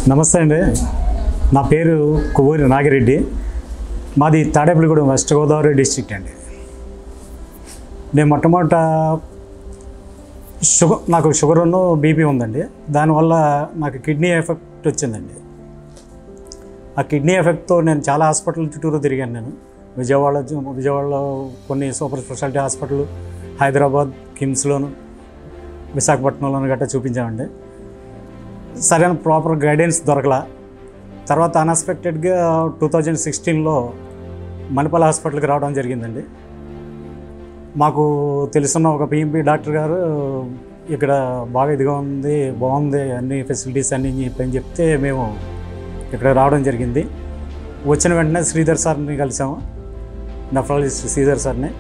నమస్తే అండి నా పేరు కొవ్వూరి నాగిరెడ్డి మాది తాడేపల్లిగూడెం వెస్ట్ గోదావరి డిస్ట్రిక్ట్ అండి నేను మొట్టమొదట షుగర్ నాకు షుగర్ ఉన్న బీపీ ఉందండి దానివల్ల నాకు కిడ్నీ ఎఫెక్ట్ వచ్చిందండి ఆ కిడ్నీ ఎఫెక్ట్తో నేను చాలా హాస్పిటల్ చుట్టూరు తిరిగాను నేను విజయవాడ విజయవాడలో కొన్ని సూపర్ స్పెషాలిటీ హాస్పిటల్ హైదరాబాద్ కిమ్స్లోను విశాఖపట్నంలోను గట్రా చూపించామండి సరైన ప్రాపర్ గైడెన్స్ దొరకలా తర్వాత అన్ఎక్స్పెక్టెడ్గా టూ థౌజండ్ సిక్స్టీన్లో మణిపాల్ హాస్పిటల్కి రావడం జరిగిందండి మాకు తెలుసున్న ఒక పిఎంపి డాక్టర్ గారు ఇక్కడ బాగా ఇదిగా ఉంది బాగుంది అన్ని ఫెసిలిటీస్ అన్నీ చెప్పని చెప్తే మేము ఇక్కడ రావడం జరిగింది వచ్చిన వెంటనే శ్రీధర్ సార్ని కలిసాము నెఫ్రాలజిస్ట్ శ్రీధర్ సార్ని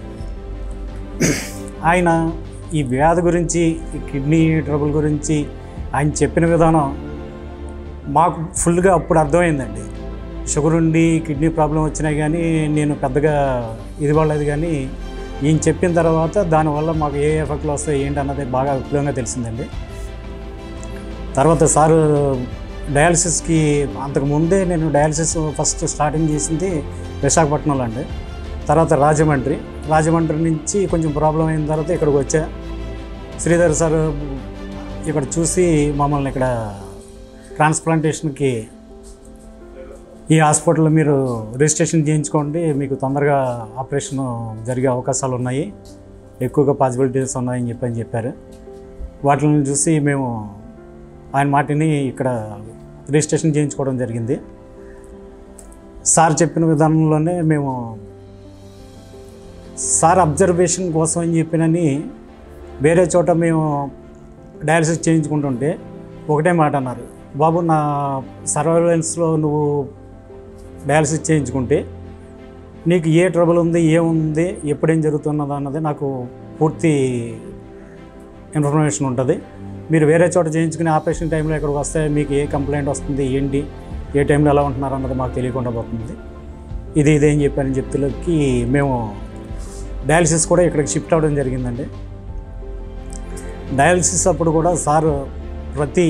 ఆయన ఈ వ్యాధి గురించి ఈ కిడ్నీ ట్రబుల్ గురించి ఆయన చెప్పిన విధానం మాకు ఫుల్గా అప్పుడు అర్థమైందండి షుగర్ ఉండి కిడ్నీ ప్రాబ్లం వచ్చినా కానీ నేను పెద్దగా ఇది పడలేదు కానీ ఈయన చెప్పిన తర్వాత దానివల్ల మాకు ఏ ఎఫెక్ట్లు వస్తాయి ఏంటి అన్నది బాగా విపులంగా తెలిసిందండి తర్వాత సారు డయాలసిస్కి అంతకు ముందే నేను డయాలసిస్ ఫస్ట్ స్టార్టింగ్ చేసింది విశాఖపట్నంలో అండి తర్వాత రాజమండ్రి రాజమండ్రి నుంచి కొంచెం ప్రాబ్లం అయిన తర్వాత ఇక్కడికి వచ్చా శ్రీధర్ సార్ ఇక్కడ చూసి మమ్మల్ని ఇక్కడ ట్రాన్స్ప్లాంటేషన్కి ఈ హాస్పిటల్లో మీరు రిజిస్ట్రేషన్ చేయించుకోండి మీకు తొందరగా ఆపరేషన్ జరిగే అవకాశాలు ఉన్నాయి ఎక్కువగా పాసిబిలిటీస్ ఉన్నాయని చెప్పి అని చెప్పారు వాటిని చూసి మేము ఆయన మాటిని ఇక్కడ రిజిస్ట్రేషన్ చేయించుకోవడం జరిగింది సార్ చెప్పిన విధానంలోనే మేము సార్ అబ్జర్వేషన్ కోసం అని చెప్పినని వేరే చోట మేము డయాలసిస్ చేయించుకుంటుంటే ఒకటే మాట అన్నారు బాబు నా సర్వైలెన్స్లో నువ్వు డయాలసిస్ చేయించుకుంటే నీకు ఏ ట్రబుల్ ఉంది ఏముంది ఎప్పుడేం జరుగుతున్నది అన్నది నాకు పూర్తి ఇన్ఫర్మేషన్ ఉంటుంది మీరు వేరే చోట చేయించుకునే ఆపరేషన్ టైంలో ఇక్కడికి వస్తే మీకు ఏ కంప్లైంట్ వస్తుంది ఏంటి ఏ టైంలో ఎలా ఉంటున్నారు అన్నది మాకు తెలియకుండా పోతుంది ఇది ఇదేం చెప్పారని చెప్తులకి మేము డయాలసిస్ కూడా ఇక్కడికి షిఫ్ట్ అవ్వడం జరిగిందండి డయాలసిస్ అప్పుడు కూడా సార్ ప్రతి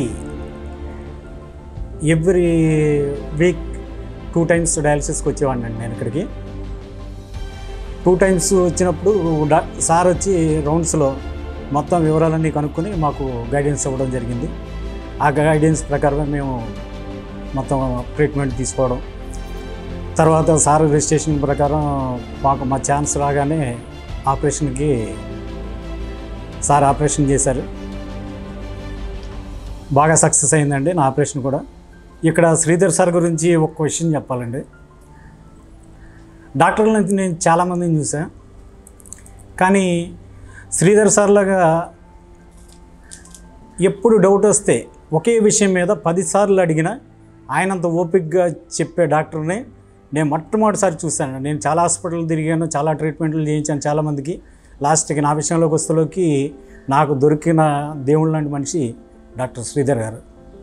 ఎవ్రీ వీక్ టూ టైమ్స్ డయాలసిస్కి వచ్చేవాడిని అండి నేను ఇక్కడికి టూ టైమ్స్ వచ్చినప్పుడు డా- సార్ వచ్చి రౌండ్స్లో మొత్తం వివరాలన్నీ కనుక్కొని మాకు గైడెన్స్ ఇవ్వడం జరిగింది ఆ గైడెన్స్ ప్రకారమే మేము మొత్తం ట్రీట్మెంట్ తీసుకోవడం తర్వాత సార్ రిజిస్ట్రేషన్ ప్రకారం మాకు మా ఛాన్స్ రాగానే ఆపరేషన్కి సార్ ఆపరేషన్ చేశారు బాగా సక్సెస్ అయిందండి నా ఆపరేషన్ కూడా ఇక్కడ శ్రీధర్ సార్ గురించి ఒక విషయం చెప్పాలండి డాక్టర్లను నేను చాలామందిని చూసా కానీ శ్రీధర్ సార్ లాగా ఎప్పుడు డౌట్ వస్తే ఒకే విషయం మీద పదిసార్లు అడిగినా ఆయనంత ఓపిక్గా చెప్పే డాక్టర్ని నేను మొట్టమొదటిసారి చూశాను నేను చాలా హాస్పిటల్ తిరిగాను చాలా ట్రీట్మెంట్లు చేయించాను చాలామందికి లాస్ట్కి నా విషయంలోకి వస్తలోకి నాకు దొరికిన దేవుళ్ళ లాంటి మనిషి డాక్టర్ శ్రీధర్ గారు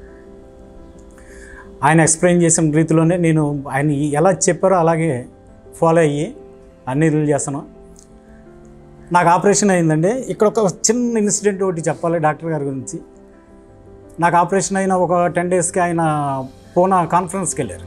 ఆయన ఎక్స్ప్లెయిన్ చేసిన రీతిలోనే నేను ఆయన ఎలా చెప్పారో అలాగే ఫాలో అయ్యి అన్ని రీల్ చేస్తాను నాకు ఆపరేషన్ అయిందండి ఇక్కడ ఒక చిన్న ఇన్సిడెంట్ ఒకటి చెప్పాలి డాక్టర్ గారి గురించి నాకు ఆపరేషన్ అయిన ఒక టెన్ డేస్కి ఆయన పూనా కాన్ఫరెన్స్కి వెళ్ళారు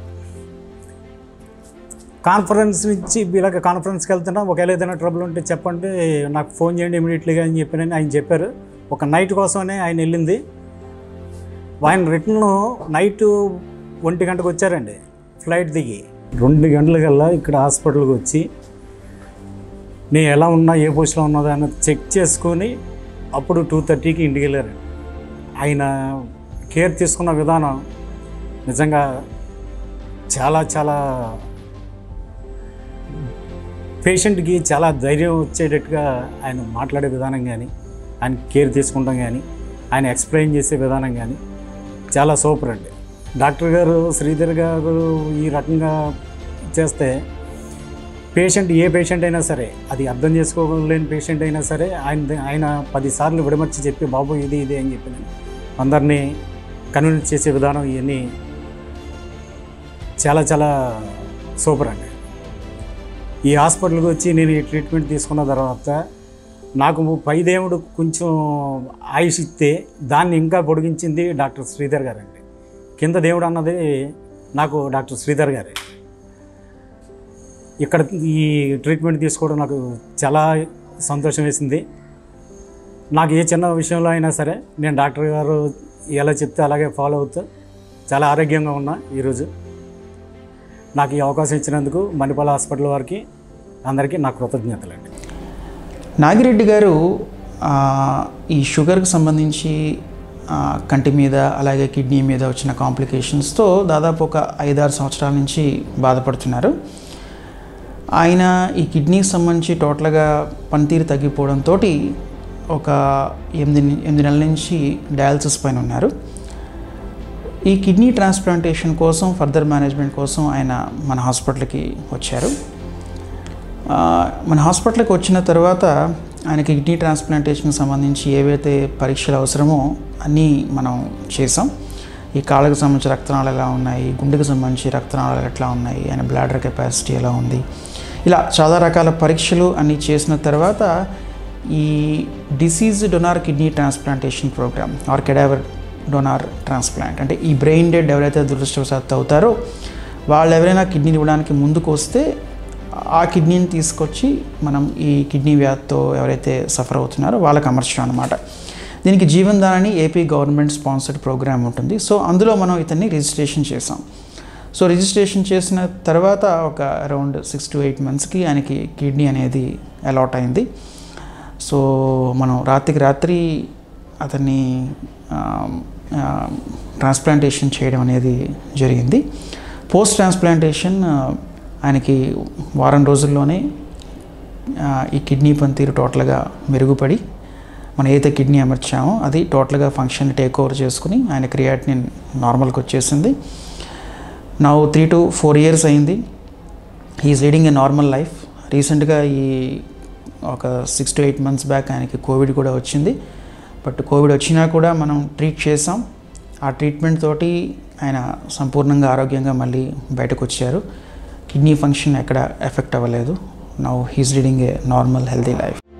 కాన్ఫరెన్స్ నుంచి ఇలాగ కాన్ఫరెన్స్కి వెళ్తున్నా ఒకవేళ ఏదైనా ట్రబుల్ ఉంటే చెప్పండి నాకు ఫోన్ చేయండి ఇమీడియట్లీగా అని చెప్పినని ఆయన చెప్పారు ఒక నైట్ కోసమనే ఆయన వెళ్ళింది ఆయన రిటర్న్ నైట్ ఒంటి గంటకు వచ్చారండి ఫ్లైట్ దిగి రెండు గంటలకల్లా ఇక్కడ హాస్పిటల్కి వచ్చి నేను ఎలా ఉన్నా ఏ పొజిషన్లో ఉన్నదా అని చెక్ చేసుకొని అప్పుడు టూ థర్టీకి ఇంటికి వెళ్ళారు ఆయన కేర్ తీసుకున్న విధానం నిజంగా చాలా చాలా పేషెంట్కి చాలా ధైర్యం వచ్చేటట్టుగా ఆయన మాట్లాడే విధానం కానీ ఆయన కేర్ తీసుకుంటాం కానీ ఆయన ఎక్స్ప్లెయిన్ చేసే విధానం కానీ చాలా సూపర్ అండి డాక్టర్ గారు శ్రీధర్ గారు ఈ రకంగా చేస్తే పేషెంట్ ఏ పేషెంట్ అయినా సరే అది అర్థం చేసుకోలేని పేషెంట్ అయినా సరే ఆయన ఆయన పదిసార్లు విడమర్చి చెప్పి బాబు ఇది ఇది అని చెప్పి అందరినీ కన్విన్స్ చేసే విధానం ఇవన్నీ చాలా చాలా సూపర్ అండి ఈ హాస్పిటల్కి వచ్చి నేను ఈ ట్రీట్మెంట్ తీసుకున్న తర్వాత నాకు పైదేవుడు కొంచెం ఆయుష్ ఇస్తే దాన్ని ఇంకా పొడిగించింది డాక్టర్ శ్రీధర్ గారు అండి కింద దేవుడు అన్నది నాకు డాక్టర్ శ్రీధర్ గారే ఇక్కడ ఈ ట్రీట్మెంట్ తీసుకోవడం నాకు చాలా సంతోషం వేసింది నాకు ఏ చిన్న విషయంలో అయినా సరే నేను డాక్టర్ గారు ఎలా చెప్తే అలాగే ఫాలో అవుతూ చాలా ఆరోగ్యంగా ఉన్నా ఈరోజు నాకు ఈ అవకాశం ఇచ్చినందుకు మణిపాల హాస్పిటల్ వారికి అందరికీ నా కృతజ్ఞతలండి నాగిరెడ్డి గారు ఆ, ఈ షుగర్కి సంబంధించి ఆ, కంటి మీద అలాగే కిడ్నీ మీద వచ్చిన కాంప్లికేషన్స్తో దాదాపు ఒక ఐదారు సంవత్సరాల నుంచి బాధపడుతున్నారు ఆయన ఈ కిడ్నీకి సంబంధించి టోటల్గా పనితీరు తగ్గిపోవడంతో ఒక ఎనిమిది ఎనిమిది నెలల నుంచి డయాలసిస్ పైన ఉన్నారు ఈ కిడ్నీ ట్రాన్స్ప్లాంటేషన్ కోసం ఫర్దర్ మేనేజ్మెంట్ కోసం ఆయన మన హాస్పిటల్కి వచ్చారు ఆ, మన హాస్పిటల్కి వచ్చిన తర్వాత ఆయనకి కిడ్నీ ట్రాన్స్ప్లాంటేషన్కి సంబంధించి ఏవైతే పరీక్షలు అవసరమో అన్నీ మనం చేసాం ఈ కాళ్ళకు సంబంధించి రక్తనాళాలు ఎలా ఉన్నాయి గుండెకు సంబంధించి రక్తనాళాలు ఎట్లా ఉన్నాయి ఆయన బ్లాడర్ కెపాసిటీ ఎలా ఉంది ఇలా చాలా రకాల పరీక్షలు అన్నీ చేసిన తర్వాత ఈ disease donor kidney transplantation programme or cadaver donor transplant అంటే ఈ బ్రెయిన్ డెడ్ ఎవరైతే దురదృష్టవశాత్తు అవుతారో వాళ్ళు ఎవరైనా కిడ్నీని ఇవ్వడానికి ముందుకు వస్తే ఆ కిడ్నీని తీసుకొచ్చి మనం ఈ కిడ్నీ వ్యాధితో ఎవరైతే సఫర్ అవుతున్నారో వాళ్ళకి అమర్చడం అనమాట దీనికి జీవన్ దాన్ అని ఏపీ గవర్నమెంట్ స్పాన్సర్డ్ ప్రోగ్రామ్ ఉంటుంది సో అందులో మనం ఇతన్ని రిజిస్ట్రేషన్ చేసాం సో రిజిస్ట్రేషన్ చేసిన తర్వాత ఒక అరౌండ్ సిక్స్ టు ఎయిట్ మంత్స్కి ఆయనకి కిడ్నీ అనేది అలాట్ అయింది సో మనం రాత్రికి రాత్రి అతన్ని ట్రాన్స్ప్లాంటేషన్ చేయడం అనేది జరిగింది పోస్ట్ ట్రాన్స్ప్లాంటేషన్ ఆయనకి వారం రోజుల్లోనే ఆ, ఈ కిడ్నీ పనితీరు టోటల్గా మెరుగుపడి మనం ఏదైతే కిడ్నీ అమర్చామో అది టోటల్గా ఫంక్షన్ టేక్ ఓవర్ చేసుకుని ఆయన క్రియాటినిన్ నార్మల్కి వచ్చేసింది నా త్రీ టు ఫోర్ ఇయర్స్ అయింది is leading a normal life రీసెంట్గా ఈ ఒక six to eight months back ఆయనకి కోవిడ్ కూడా వచ్చింది బట్ కోవిడ్ వచ్చినా కూడా మనం ట్రీట్ చేసాం ఆ ట్రీట్మెంట్ తోటి ఆయన సంపూర్ణంగా ఆరోగ్యంగా మళ్ళీ బయటకు వచ్చారు కిడ్నీ ఫంక్షన్ ఎక్కడ ఎఫెక్ట్ అవ్వలేదు now he's leading a normal healthy life